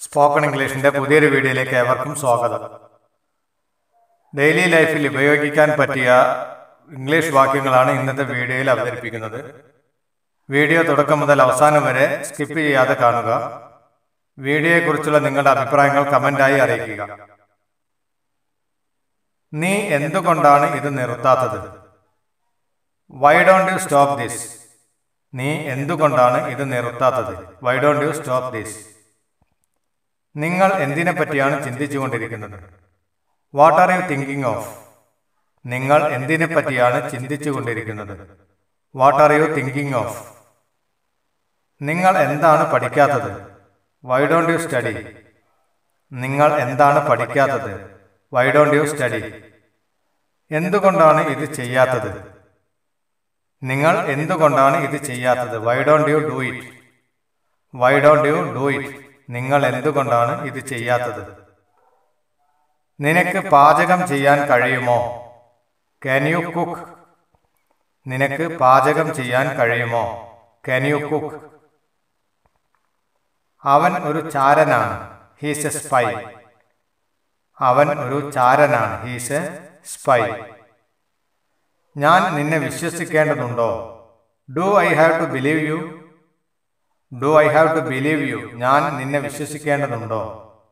spoken ഇംഗ്ലീഷിന്റെ പുതിയൊരു വീഡിയോയിലേക്ക് ഏവർക്കും സ്വാഗതം ഡെയിലി ലൈഫിൽ ഉപയോഗിക്കാൻ പറ്റിയ ഇംഗ്ലീഷ് വാക്യങ്ങളാണ് ഇന്നത്തെ വീഡിയോയിൽ അവതരിപ്പിക്കുന്നത് വീഡിയോ തുടക്കം മുതൽ അവസാനം വരെ സ്കിപ്പ് ചെയ്യാതെ കാണുക വീഡിയോയെക്കുറിച്ചുള്ള നിങ്ങളുടെ അഭിപ്രായങ്ങൾ കമന്റായി അറിയിക്കുക നീ എന്തുകൊണ്ടാണ് ഇത് നിർത്താത്തത് why don't you stop this നീ എന്തുകൊണ്ടാണ് ഇത് നിർത്താത്തത് why don't you stop this നിങ്ങൾ എന്തിനെ പറ്റിയാണ് ചിന്തിച്ചുകൊണ്ടിരിക്കുന്നത് what are you thinking of നിങ്ങൾ എന്തിനെ പറ്റിയാണ് ചിന്തിച്ചുകൊണ്ടിരിക്കുന്നത് what are you thinking of നിങ്ങൾ എന്താണ് പഠിക്കാത്തത് വൈ ഡോണ്ട് യു സ്റ്റഡി നിങ്ങൾ എന്താണ് പഠിക്കാത്തത് വൈ ഡോണ്ട് യു സ്റ്റഡി എന്തുകൊണ്ടാണ് ഇത് ചെയ്യാത്തത് നിങ്ങൾ എന്തുകൊണ്ടാണ് ഇത് ചെയ്യാത്തത് why don't you do it why don't you do it നിങ്ങൾ എന്തുകൊണ്ടാണ് ഇത് ചെയ്യാത്തത് നിനക്ക് പാചകം ചെയ്യാൻ കഴിയുമോ ക്യാൻ യു കുക്ക് നിനക്ക് പാചകം ചെയ്യാൻ കഴിയുമോ ക്യാൻ യു കുക്ക് അവൻ ഒരു ചാരനാണ് ഹീസ് എ സ്പൈ അവൻ ഒരു ചാരനാണ് ഹീസ് എ സ്പൈ ഞാൻ നിന്നെ വിശ്വസിക്കേണ്ടതുണ്ടോ do I have to believe you do I have to believe you ഞാൻ നിന്നെ വിശ്വസിക്കേണ്ടതുണ്ടോ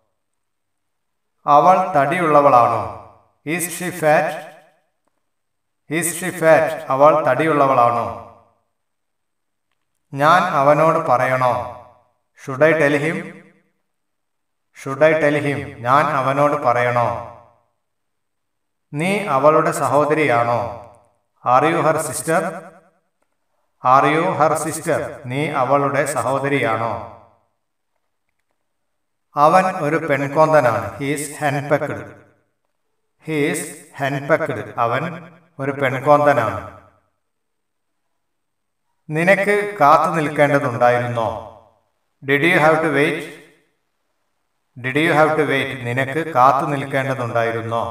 അവൾ തടിയുള്ളവളാണോ is she fat is she fat അവൾ തടിയുള്ളവളാണോ ഞാൻ അവനോട് പറയണോ should I tell him should I tell him ഞാൻ അവനോട് പറയണോ നീ അവളുടെ സഹോദരിയാണോ are you her sister are you her sister നീ അവളുടെ സഹോദരിയാണോ അവൻ ഒരു പെൺകോന്തനാണ് ഹീസ് ഹെൻപെക്ഡ് ഹീസ് ഹെൻപെക്ഡ് അവൻ ഒരു പെൺകോന്തനാണ് നിനക്ക് കാത്തു നിൽക്കേണ്ടതുണ്ടായിരുന്നോ did you have to wait did you have to wait നിനക്ക് കാത്തു നിൽക്കേണ്ടതുണ്ടായിരുന്നോ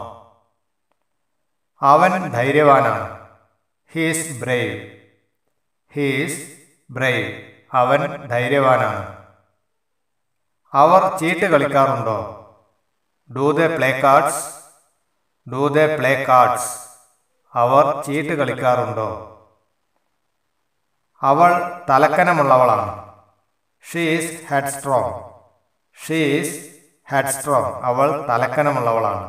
അവൻ ധൈര്യവാനാണ് ഹീസ് ബ്രേവ് ഹീസ് ബ്രേവ് അവൻ ധൈര്യവാനാണ് അവർ ചീട്ട് കളിക്കാറുണ്ടോ do they play cards do they play cards അവർ ചീട്ട് കളിക്കാറുണ്ടോ അവൾ തലക്കനമുള്ളവളാണ് she's headstrong she's headstrong അവൾ തലക്കനമുള്ളവളാണ്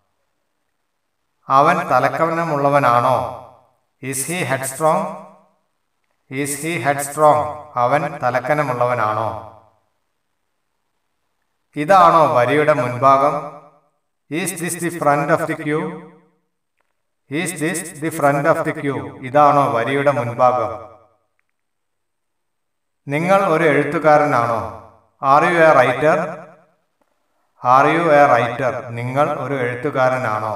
അവൻ തലക്കനമുള്ളവനാണോ is he headstrong is he headstrong അവൻ തലക്കനമുള്ളവനാണോ ഇതാണോ വരിയുടെ മുൻഭാഗം is this the front of the queue is this the front of the queue ഇതാണോ വരിയുടെ മുൻഭാഗം നിങ്ങൾ ഒരു എഴുത്തുകാരനാണോ are you a writer are you a writer നിങ്ങൾ ഒരു എഴുത്തുകാരനാണോ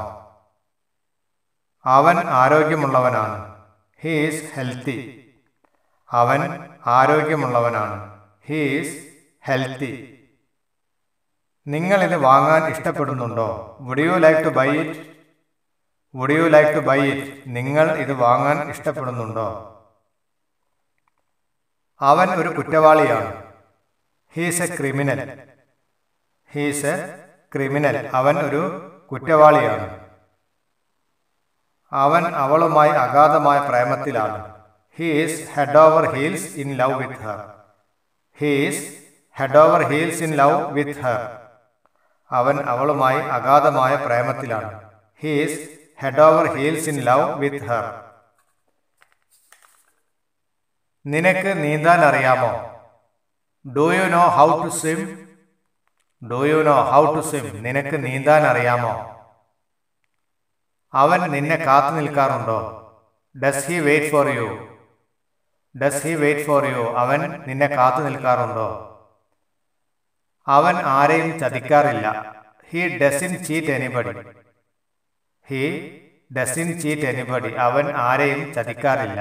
അവൻ ആരോഗ്യമുള്ളവനാണ് ഹീസ് ഹെൽത്തി അവൻ ആരോഗ്യമുള്ളവനാണ് ഹീസ് ഹെൽത്തി നിങ്ങൾ ഇത് വാങ്ങാൻ ഇഷ്ടപ്പെടുന്നുണ്ടോ would you like to buy it would you like to buy it നിങ്ങൾ ഇത് വാങ്ങാൻ ഇഷ്ടപ്പെടുന്നുണ്ടോ അവൻ ഒരു കുറ്റവാളിയാണ് he's a criminal he's a criminal അവൻ ഒരു കുറ്റവാളിയാണ് അവൻ അവളുമായി അഗാധമായ പ്രേമത്തിലാണ് he's head over heels in love with her he's head over heels in love with her അവൻ അവളുമായി അഗാധമായ പ്രേമത്തിലാണ് he's head over heels in love with her നിനക്ക് നീന്താൻ അറിയാമോ do you know how to swim do you know how to swim നിനക്ക് നീന്താൻ അറിയാമോ അവൻ നിന്നെ കാത്തു നിൽക്കാറുണ്ടോ does he wait for you does he wait for you അവൻ നിന്നെ കാത്തു നിൽക്കാറുണ്ടോ അവൻ ആരെയും ചതിക്കാറില്ല he doesn't cheat anybody he doesn't cheat anybody അവൻ ആരെയും ചതിക്കാറില്ല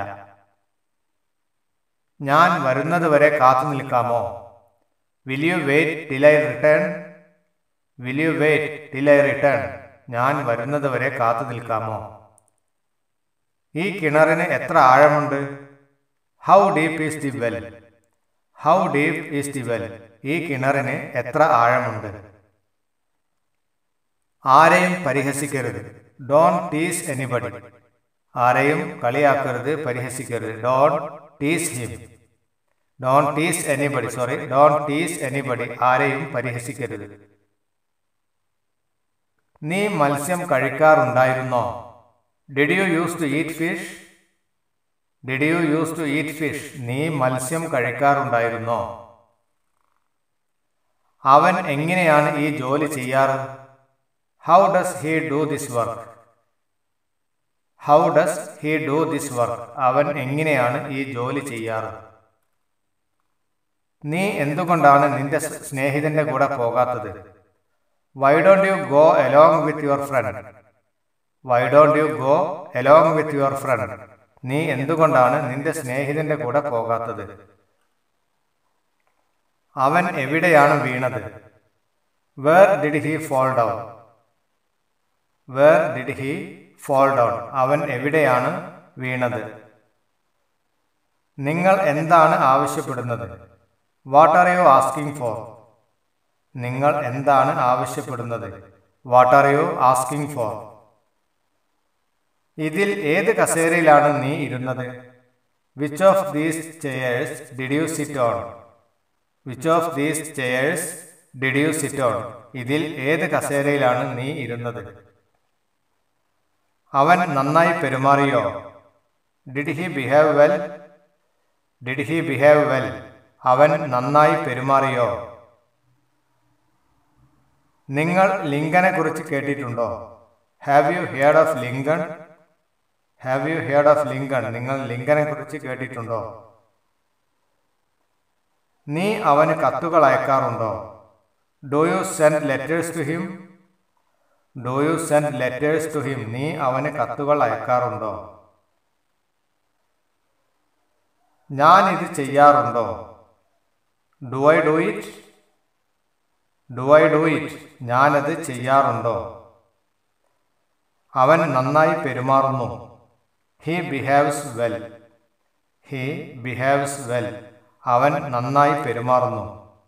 ഞാൻ വരുന്നതുവരെ കാത്തു നിൽക്കാമോ will you wait till I return will you wait till I return ഞാൻ വരുന്നതുവരെ കാത്തു നിൽക്കാമോ ഈ കിണറിന് എത്ര ആഴമുണ്ട് how deep is the well how deep is the well ഈ കിണറിന് എത്ര ആഴമുണ്ട് ആരെയും പരിഹസിക്കരുത് ഡോൺ ടീസ് എനിബഡി ആരെയും കളിയാക്കരുത് പരിഹസിക്കരുത് don't tease him don't tease anybody sorry don't tease anybody ആരെയും പരിഹസിക്കരുത് നീ മത്സ്യം കഴിക്കാറുണ്ടായിരുന്നോ did you use to eat fish did you use to eat fish നീ മത്സ്യം കഴിക്കാറുണ്ടായിരുന്നോ അവൻ എങ്ങനെയാണ് ഈ ജോലി ചെയ്യാറ് how does he do this work how does he do this work അവൻ എങ്ങനെയാണ് ഈ ജോലി ചെയ്യാറ് നീ എന്തുകൊണ്ടാണ് നിന്റെ സ്നേഹിതന്റെ കൂടെ പോകാത്തത് Y don't you go along with your friend Y don't you go along with your friend നീ എന്തുകൊണ്ടാണ് നിന്റെ സ്നേഹിതന്റെ കൂടെ പോകാത്തത് അവൻ എവിടെയാണ് വീണത് where did he fall down where did he fall down അവൻ എവിടെയാണ് വീണത് നിങ്ങൾ എന്താണ് ആവശ്യപ്പെടുന്നത് what are U asking four നിങ്ങൾ എന്താണ് ആവശ്യപ്പെടുന്നത് what are U asking four ഇതിൽ ഏത് കസേരയിലാണ് നീ ഇരുന്നത് which of these chairs did you sit on which of these chairs did you sit on ഇതിൽ ഏത് കസേരയിലാണ് നീ ഇരുന്നത് അവൻ നന്നായി പെരുമാറിയോ did he behave well did he behave well അവൻ നന്നായി പെരുമാറിയോ നിങ്ങൾ ലിങ്കനെ കുറിച്ച് കേട്ടിട്ടുണ്ടോ have you heard of Lincoln have you heard of Lincoln നിങ്ങൾ ലിങ്കനെ കുറിച്ച് കേട്ടിട്ടുണ്ടോ നീ അവന് കത്തുകൾ അയക്കാറുണ്ടോ do you send letters to him do you send letters to him നീ അവന് കത്തുകൾ അയക്കാറുണ്ടോ ഞാൻ ഇത് ചെയ്യാറുണ്ടോ do I do it do I do it ഞാനത് ചെയ്യാറുണ്ടോ അവൻ നന്നായി പെരുമാറുന്നു he behaves well he behaves well അവൻ നന്നായി പെരുമാറുന്നു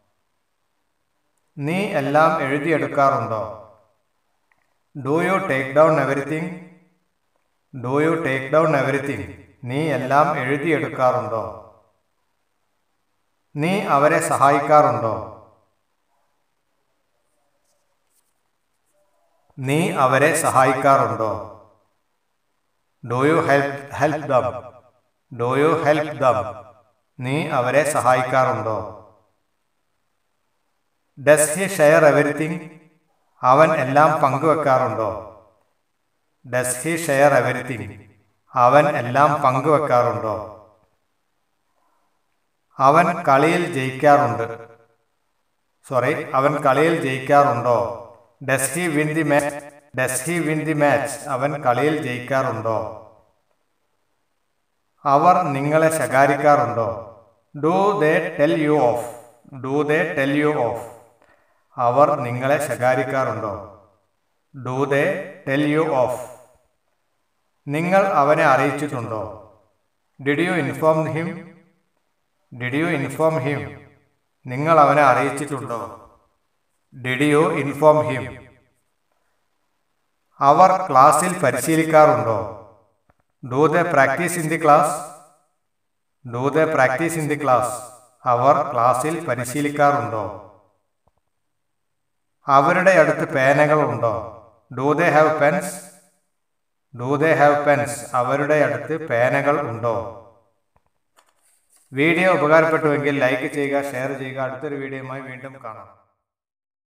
നീ എല്ലാം എഴുതിയെടുക്കാറുണ്ടോ do you take down everything do you take down everything നീ എല്ലാം എഴുതിയെടുക്കാറുണ്ടോ നീ അവരെ സഹായിക്കാറുണ്ടോ നീ അവരെ സഹായിക്കാറുണ്ടോ do you help help them do you help them നീ അവരെ സഹായിക്കാറുണ്ടോ ഡസ് ഹി ഷെയർ എവരിത്തിങ് അവൻ എല്ലാം പങ്കുവെക്കാറുണ്ടോ ഡസ് ഹി ഷെയർ എവരിത്തിങ് അവൻ എല്ലാം പങ്കുവെക്കാറുണ്ടോ അവൻ കളിയിൽ ജയിക്കാറുണ്ട് സോറി അവൻ കളിയിൽ ജയിക്കാറുണ്ടോ does he win the match does he win the match അവൻ കളിയിൽ ജയിക്കാറുണ്ടോ അവർ നിങ്ങളെ ശകാരിക്കാറുണ്ടോ do they tell you off do they tell you off അവർ നിങ്ങളെ ശകാരിക്കാറുണ്ടോ do they tell you off നിങ്ങൾ അവനെ അറിയിച്ചിട്ടുണ്ടോ did you inform him did you inform him നിങ്ങൾ അവനെ അറിയിച്ചിട്ടുണ്ടോ ഡിഡ് യു ഇൻഫോം ഹിം അവർ ക്ലാസ്സിൽ പരിശീലിക്കാറുണ്ടോ do the practice in the class do the practice in the class അവർ ക്ലാസ്സിൽ പരിശീലിക്കാറുണ്ടോ അവരുടെ അടുത്ത് പേനകൾ ഉണ്ടോ do they have pens do they have pens അവരുടെ അടുത്ത് പേനകൾ ഉണ്ടോ വീഡിയോ ഉപകാരപ്പെട്ടുവെങ്കിൽ ലൈക്ക് ചെയ്യുക ഷെയർ ചെയ്യുക അടുത്തൊരു വീഡിയോയുമായി വീണ്ടും കാണാം